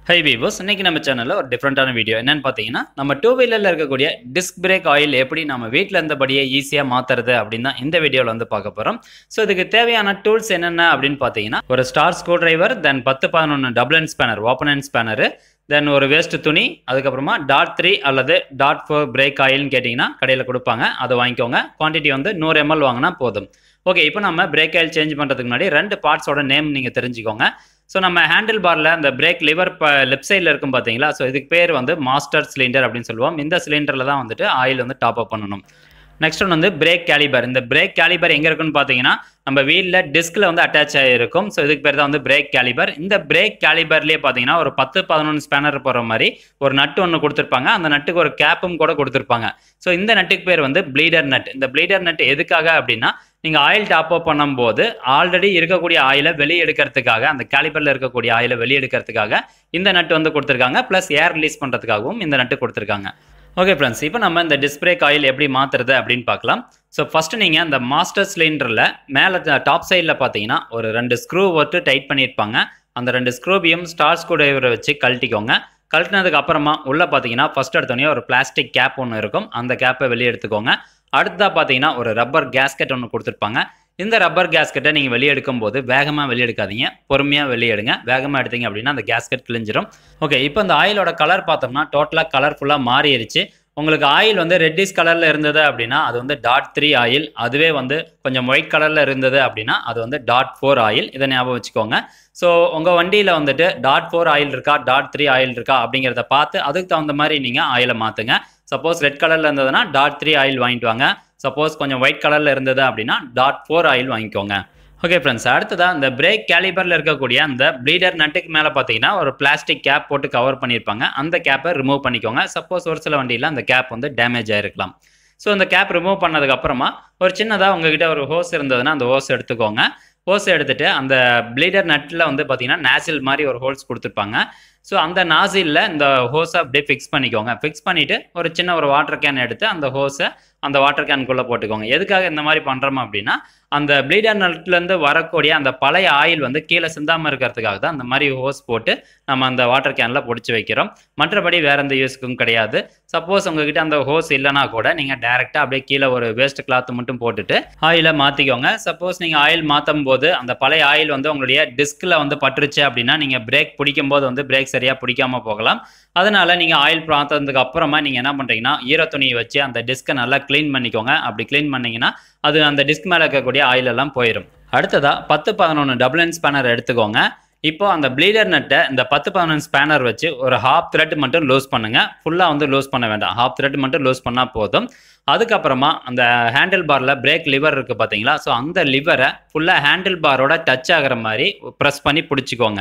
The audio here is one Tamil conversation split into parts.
ஹை வீவர்ஸ் இன்னைக்கு நம்ம சேனலில் ஒரு டிஃப்ரெண்ட்டான வீடியோ என்னன்னு பார்த்தீங்கன்னா நம்ம டூ வீலரில் இருக்கக்கூடிய டிஸ்க் பிரேக் ஆயில் எப்படி நம்ம வீட்டில் இருந்தபடியே ஈஸியாக மாற்றுறது அப்படின்னு தான் இந்த வீடியோவில் வந்து பார்க்க போகிறோம் ஸோ இதுக்கு தேவையான டூல்ஸ் என்னென்ன அப்படின்னு பார்த்தீங்கன்னா ஒரு ஸ்டார் ஸ்க்ரூ டிரைவர் தென் பத்து பதினொன்று double and spanner open and spanner then ஒரு வேஸ்ட் துணி அதுக்கப்புறமா டாட் த்ரீ அல்லது டாட் ஃபோர் பிரேக் ஆயில்னு கேட்டிங்கன்னா கடையில் கொடுப்பாங்க அதை வாங்கிக்கோங்க குவான்டிட்டி வந்து நூறு எம்எல் வாங்கினா போதும் ஓகே இப்போ நம்ம பிரேக் ஆயில் சேஞ்ச் பண்ணுறதுக்கு முன்னாடி ரெண்டு பார்ட்ஸோட நேம் நீங்கள் தெரிஞ்சுக்கோங்க ஸோ நம்ம ஹேண்டில் பாரில் அந்த பிரேக் லிவர் இப்போ லெஃப்ட் சைடில் இருக்கும் பார்த்தீங்களா ஸோ இதுக்கு பேர் வந்து மாஸ்டர் சிலிண்டர் அப்படின்னு சொல்லுவோம் இந்த சிலிண்டரில் தான் வந்துட்டு ஆயில் வந்து டாப் அப் பண்ணணும் நெக்ஸ்ட் ஒன் வந்து பிரேக் கேலிபர் இந்த பிரேக் கேலிபர் எங்கே இருக்குன்னு பார்த்தீங்கன்னா நம்ம வீலில் டிஸ்கில் வந்து அட்டாச் ஆகிருக்கும் ஸோ இதுக்கு பேர் தான் வந்து பிரேக் கேலிபர் இந்த பிரேக் கேலிபர்லேயே பார்த்தீங்கன்னா ஒரு பத்து பதினொன்று ஸ்பேனர் போகிற மாதிரி ஒரு நட்டு ஒன்று கொடுத்துருப்பாங்க அந்த நட்டுக்கு ஒரு கேப்பும் கூட கொடுத்துருப்பாங்க ஸோ இந்த நட்டுக்கு பேர் வந்து ப்ளீடர் நட் இந்த ப்ளீடர் நட் எதுக்காக அப்படின்னா நீங்கள் ஆயில் டாப் அப் பண்ணும்போது ஆல்ரெடி இருக்கக்கூடிய ஆயிலை வெளியே எடுக்கிறதுக்காக அந்த கேலிபரில் இருக்கக்கூடிய ஆயிலை வெளியே எடுக்கிறதுக்காக இந்த நட்டு வந்து கொடுத்துருக்காங்க ப்ளஸ் ஏர் ரிலீஸ் பண்ணுறதுக்காகவும் இந்த நட்டு கொடுத்துருக்காங்க ஓகே ஃப்ரெண்ட்ஸ் இப்போ நம்ம இந்த டிஸ்பிரேக் ஆயில் எப்படி மாற்றுறது அப்படின்னு பார்க்கலாம் ஸோ ஃபஸ்ட்டு நீங்கள் அந்த மாஸ்டர் சிலிண்டரில் மேலே டாப் சைடில் பார்த்தீங்கன்னா ஒரு ரெண்டு ஸ்க்ரூ ஒட்டு டைட் பண்ணியிருப்பாங்க அந்த ரெண்டு ஸ்க்ரூபியும் ஸ்டார் ஸ்க்ரூ டிரைவரை வச்சு கழட்டிக்கோங்க கழட்டினதுக்கு அப்புறமா உள்ளே பார்த்தீங்கன்னா ஃபஸ்ட் எடுத்தோடனே ஒரு பிளாஸ்டிக் கேப் ஒன்று இருக்கும் அந்த கேப்பை வெளியே எடுத்துக்கோங்க அடுத்ததாக பார்த்தீங்கன்னா ஒரு ரப்பர் கேஸ்கெட் ஒன்று கொடுத்துருப்பாங்க இந்த ரப்பர் கேஸ்கெட்டை நீங்கள் வெளியே எடுக்கும்போது வேகமாக வெளியே எடுக்காதீங்க பொறுமையாக வெளியே எடுங்க வேகமாக எடுத்தீங்க அப்படின்னா அந்த கேஸ்கெட் கிழிஞ்சிரும் ஓகே இப்போ இந்த ஆயிலோட கலர் பார்த்தோம்னா டோட்டலாக கலர்ஃபுல்லாக மாறிடுச்சு உங்களுக்கு ஆயில் வந்து ரெட்டிஷ் கலரில் இருந்தது அப்படின்னா அது வந்து டாட் த்ரீ ஆயில் அதுவே வந்து கொஞ்சம் ஒயிட் கலரில் இருந்தது அப்படின்னா அது வந்து டாட் ஃபோர் ஆயில் இதை ஞாபகம் வச்சுக்கோங்க ஸோ உங்கள் வண்டியில் வந்துட்டு டாட் ஃபோர் ஆயில் இருக்கா டாட் த்ரீ ஆயில் இருக்கா அப்படிங்கிறத பார்த்து அதுக்கு தகுந்த மாதிரி நீங்கள் ஆயிலை மாற்றுங்க சப்போஸ் ரெட் கலரில் இருந்ததுன்னா டாட் த்ரீ ஆயில் வாங்கிட்டு வாங்க சப்போஸ் கொஞ்சம் ஒயிட் கலரில் இருந்தது அப்படின்னா டாட் ஃபோர் ஆயில் வாங்கிக்கோங்க ஓகே ஃப்ரெண்ட்ஸ் அடுத்ததாக இந்த பிரேக் கேலிபரில் இருக்கக்கூடிய அந்த ப்ளீடர் நட்டுக்கு மேலே பார்த்தீங்கன்னா ஒரு பிளாஸ்டிக் கேப் போட்டு கவர் பண்ணியிருப்பாங்க அந்த கேப்பை ரிமூவ் பண்ணிக்கோங்க சப்போஸ் ஒரு சில வண்டியில் அந்த கேப் வந்து டேமேஜ் ஆகிருக்கலாம் ஸோ அந்த கேப் ரிமூவ் பண்ணதுக்கப்புறமா ஒரு சின்னதாக உங்ககிட்ட ஒரு ஹோஸ் இருந்ததுன்னா அந்த ஹோஸ் எடுத்துக்கோங்க ஹோஸ் எடுத்துகிட்டு அந்த ப்ளீடர் நட்டில் வந்து பார்த்தீங்கன்னா நாசில் மாதிரி ஒரு ஹோல்ஸ் கொடுத்துருப்பாங்க ஸோ அந்த நாசிலில் இந்த ஹோஸை அப்படியே ஃபிக்ஸ் பண்ணிக்கோங்க ஃபிக்ஸ் பண்ணிவிட்டு ஒரு சின்ன ஒரு வாட்டர் கேன் எடுத்து அந்த ஹோஸை அந்த வாட்டர் கேனுக்குள்ளே போட்டுக்கோங்க எதுக்காக இந்த மாதிரி பண்ணுறோம் அப்படின்னா அந்த ப்ளீடர் நட்லேருந்து வரக்கூடிய அந்த பழைய ஆயில் வந்து கீழே சிந்தாமல் இருக்கிறதுக்காக தான் அந்த மாதிரி ஹோஸ் போட்டு நம்ம அந்த வாட்டர் கேனில் பிடிச்சி வைக்கிறோம் மற்றபடி வேற எந்த யூஸுக்கும் கிடையாது சப்போஸ் உங்ககிட்ட அந்த ஹோஸ் இல்லைனா கூட நீங்கள் டேரெக்டாக அப்படியே கீழே ஒரு வேஸ்ட் கிளாத் மட்டும் போட்டுட்டு ஆயிலை மாற்றிக்கோங்க சப்போஸ் நீங்கள் ஆயில் மாற்றும் போது அந்த பழைய ஆயில் வந்து உங்களுடைய டிஸ்கில் வந்து பட்டுருச்சு அப்படின்னா நீங்கள் பிரேக் பிடிக்கும் போது வந்து பிரேக் சரியாக பிடிக்காம போகலாம் அதனால நீங்கள் ஆயில் மாற்றதுக்கு அப்புறமா நீங்கள் என்ன பண்ணுறீங்கன்னா ஈர துணியை வச்சு அந்த டிஸ்கை நல்லா க்ளீன் பண்ணிக்கோங்க அப்படி க்ளீன் பண்ணிங்கன்னா அது அந்த டிஸ்க் மேலே இருக்கக்கூடிய ஆயில் எல்லாம் போயிடும் அடுத்ததாக பத்து பதினொன்று டபுள் என் ஸ்பேனர் எடுத்துக்கோங்க இப்போ அந்த ப்ளீடர் நட்டை இந்த பத்து பதினொன்று ஸ்பேனர் வச்சு ஒரு ஹாஃப் த்ரெட் மட்டும் லூஸ் பண்ணுங்க ஃபுல்லாக வந்து லூஸ் பண்ண வேண்டாம் ஹாஃப் த்ரெட் மட்டும் லூஸ் பண்ணால் போதும் அதுக்கப்புறமா அந்த ஹேண்டில் பாரில் பிரேக் லிவர் இருக்குது பார்த்தீங்களா ஸோ அந்த லிவரை ஃபுல்லாக ஹேண்டில் பாரோட டச் ஆகிற மாதிரி ப்ரெஸ் பண்ணி பிடிச்சிக்கோங்க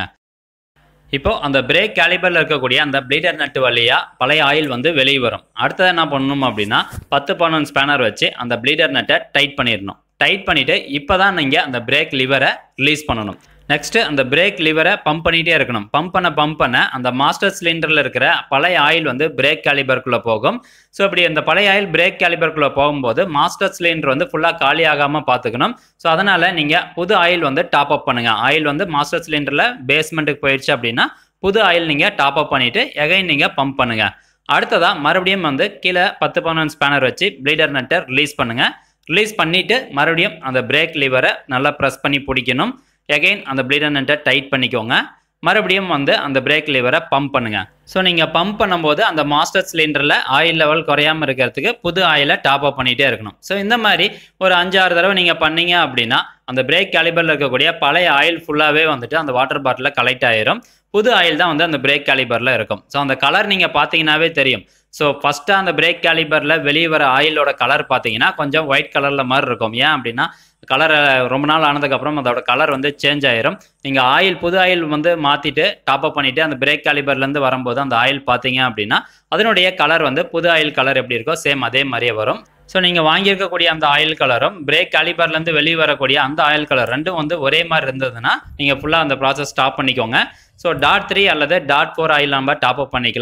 இப்போ அந்த பிரேக் கேலிபரில் இருக்கக்கூடிய அந்த ப்ளீடர் நட்டு வழியாக பழைய ஆயில் வந்து வெளியே வரும் அடுத்தது என்ன பண்ணணும் அப்படின்னா பத்து பன்னெண்டு ஸ்பேனர் வச்சு அந்த ப்ளீடர் நட்டை டைட் பண்ணிடணும் டைட் பண்ணிவிட்டு இப்போ தான் நீங்கள் அந்த பிரேக் லிவரை ரிலீஸ் பண்ணணும் நெக்ஸ்ட்டு அந்த பிரேக் லிவரை பம்ப் பண்ணிகிட்டே இருக்கணும் பம்ப் பண்ண பம்ப் பண்ண அந்த மாஸ்டர் சிலிண்டரில் இருக்கிற பழைய ஆயில் வந்து பிரேக் கேலிபருக்குள்ளே போகும் ஸோ இப்படி அந்த பழைய ஆயில் பிரேக் கேலிபருக்குள்ளே போகும்போது மாஸ்டர் சிலிண்டர் வந்து ஃபுல்லாக காலி ஆகாமல் பார்த்துக்கணும் ஸோ அதனால் நீங்கள் புது ஆயில் வந்து டாப் அப் பண்ணுங்கள் ஆயில் வந்து மாஸ்டர் சிலிண்டரில் பேஸ்மெண்ட்டுக்கு போயிடுச்சு அப்படின்னா புது ஆயில் நீங்கள் டாப் அப் பண்ணிவிட்டு எகைன் நீங்கள் பம்ப் பண்ணுங்கள் அடுத்ததாக மறுபடியும் வந்து கீழே பத்து பன்னெண்டு ஸ்பேனர் வச்சு ப்ளீடர் நட்டை ரிலீஸ் பண்ணுங்கள் ரிலீஸ் பண்ணிவிட்டு மறுபடியும் அந்த பிரேக் லிவரை நல்லா ப்ரெஸ் பண்ணி பிடிக்கணும் எகைன் அந்த ப்ளீடர் நட்டை டைட் பண்ணிக்கோங்க மறுபடியும் வந்து அந்த பிரேக் லிவரை பம்ப் பண்ணுங்க ஸோ நீங்கள் பம்ப் பண்ணும்போது அந்த மாஸ்டர் சிலிண்டரில் ஆயில் லெவல் குறையாமல் இருக்கிறதுக்கு புது ஆயிலை டாப் அப் பண்ணிகிட்டே இருக்கணும் ஸோ இந்த மாதிரி ஒரு அஞ்சாறு தடவை நீங்கள் பண்ணீங்க அப்படின்னா அந்த பிரேக் கேலிபரில் இருக்கக்கூடிய பழைய ஆயில் ஃபுல்லாகவே வந்துட்டு அந்த வாட்டர் பாட்டிலில் கலெக்ட் ஆயிரும் புது ஆயில் தான் வந்து அந்த பிரேக் கேலிபரில் இருக்கும் ஸோ அந்த கலர் நீங்கள் பார்த்தீங்கன்னாவே தெரியும் ஸோ ஃபஸ்ட்டாக அந்த பிரேக் கேலிபரில் வெளியே வர ஆயிலோட கலர் பார்த்தீங்கன்னா கொஞ்சம் ஒயிட் கலரில் மாதிரி இருக்கும் ஏன் அப்படின்னா கலர் ரொம்ப நாள் ஆனதுக்கப்புறம் அதோட கலர் வந்து சேஞ்ச் ஆயிரும் நீங்கள் ஆயில் புது ஆயில் வந்து மாற்றிட்டு டாப் அப் பண்ணிவிட்டு அந்த பிரேக் கேலிபர்லேருந்து வரும்போது அந்த ஆயில் பார்த்தீங்க அப்படின்னா அதனுடைய கலர் வந்து புது ஆயில் கலர் எப்படி இருக்கோ சேம் அதே மாதிரியே வரும் ஸோ நீங்கள் வாங்கியிருக்கக்கூடிய அந்த ஆயில் கலரும் பிரேக் கேலிபர்லேருந்து வெளியே வரக்கூடிய அந்த ஆயில் கலர் ரெண்டும் வந்து ஒரே மாதிரி இருந்ததுன்னா நீங்கள் ஃபுல்லாக அந்த ப்ராசஸ் ஸ்டாப் பண்ணிக்கோங்க ஸோ டாட் த்ரீ அல்லது டாட் ஃபோர் ஆயில் நம்ம டாப் அப் பண்ணிக்கலாம்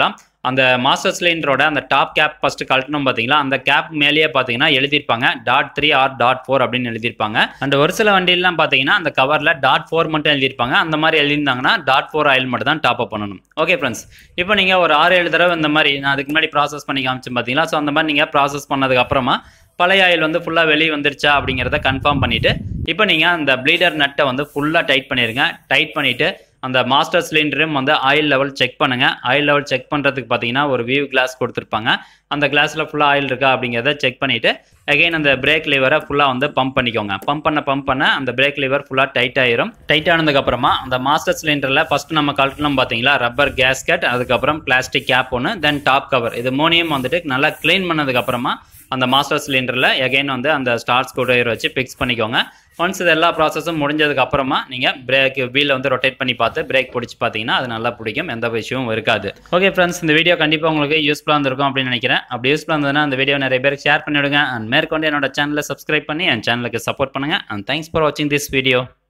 அந்த மாஸ்டர் சிலிண்டரோட அந்த டாப் கேப் ஃபஸ்ட்டு கழட்டணும் பார்த்தீங்களா அந்த கேப் மேலேயே பார்த்தீங்கன்னா எழுதியிருப்பாங்க dot three or dot four அப்படின்னு எழுதியிருப்பாங்க அண்ட் ஒரு சில வண்டியிலாம் பார்த்தீங்கன்னா அந்த கவரில் டாட் ஃபோர் மட்டும் எழுதியிருப்பாங்க அந்த மாதிரி எழுதியிருந்தாங்கன்னா டாட் ஃபோர் ஆயில் மட்டும் தான் டாப் அப் பண்ணணும் ஓகே ஃப்ரெண்ட்ஸ் இப்போ நீங்கள் ஒரு ஆறு ஏழு தடவை இந்த மாதிரி நான் அதுக்கு முன்னாடி ப்ராசஸ் பண்ணி காமிச்சேன் பார்த்தீங்களா ஸோ அந்த மாதிரி நீங்கள் ப்ராசஸ் பண்ணதுக்கு அப்புறமா பழைய ஆயில் வந்து ஃபுல்லாக வெளியே வந்துருச்சா அப்படிங்கிறத கன்ஃபார்ம் பண்ணிவிட்டு இப்போ நீங்கள் அந்த ப்ளீடர் நட்டை வந்து ஃபுல்லாக டைட் பண்ணிடுங்க டைட் பண்ணிவிட்டு அந்த மாஸ்டர் சிலிண்டரும் வந்து ஆயில் லெவல் செக் பண்ணுங்கள் ஆயில் லெவல் செக் பண்ணுறதுக்கு பார்த்தீங்கன்னா ஒரு வியூ கிளாஸ் கொடுத்துருப்பாங்க அந்த கிளாஸில் ஃபுல்லாக ஆயில் இருக்கா அப்படிங்கிறத செக் பண்ணிவிட்டு அகைன் அந்த பிரேக் லிவரை ஃபுல்லாக வந்து பம்ப் பண்ணிக்கோங்க பம்ப் பண்ண பம்ப் பண்ண அந்த பிரேக் லிவர் ஃபுல்லாக டைட் ஆயிரும் டைட் ஆனதுக்கப்புறமா அந்த மாஸ்டர் சிலிண்டரில் ஃபஸ்ட்டு நம்ம கழட்டணும் பார்த்தீங்களா ரப்பர் கேஸ்கட் அதுக்கப்புறம் பிளாஸ்டிக் கேப் ஒன்று தென் டாப் கவர் இது மூணையும் வந்துட்டு நல்லா க்ளீன் பண்ணதுக்கப்புறமா அந்த மாஸ்டர் சிலிண்டரில் எகைன் வந்து அந்த ஸ்டார்ட் ஸ்க்ரூ வச்சு ஃபிக்ஸ் பண்ணிக்கோங்க ஒன்ஸ் இது எல்லா ப்ராசஸும் முடிஞ்சதுக்கு அப்புறமா நீங்கள் பிரேக் வீலை வந்து ரொட்டேட் பண்ணி பார்த்து பிரேக் பிடிச்சி பார்த்தீங்கன்னா அது நல்லா பிடிக்கும் எந்த விஷயமும் இருக்காது ஓகே ஃப்ரெண்ட்ஸ் இந்த வீடியோ கண்டிப்பாக உங்களுக்கு யூஸ்ஃபுல்லாக இருந்திருக்கும் அப்படின்னு நினைக்கிறேன் அப்படி யூஸ்ஃபுல்லாக இருந்ததுன்னா அந்த வீடியோ நிறைய பேருக்கு ஷேர் பண்ணிவிடுங்க அண்ட் மேற்கொண்டு என்னோட சேனலை சப்ஸ்கிரைப் பண்ணி என் சேனலுக்கு சப்போர்ட் பண்ணுங்கள் அண்ட் தேங்க்ஸ் ஃபார் வாட்சிங் திஸ் வீடியோ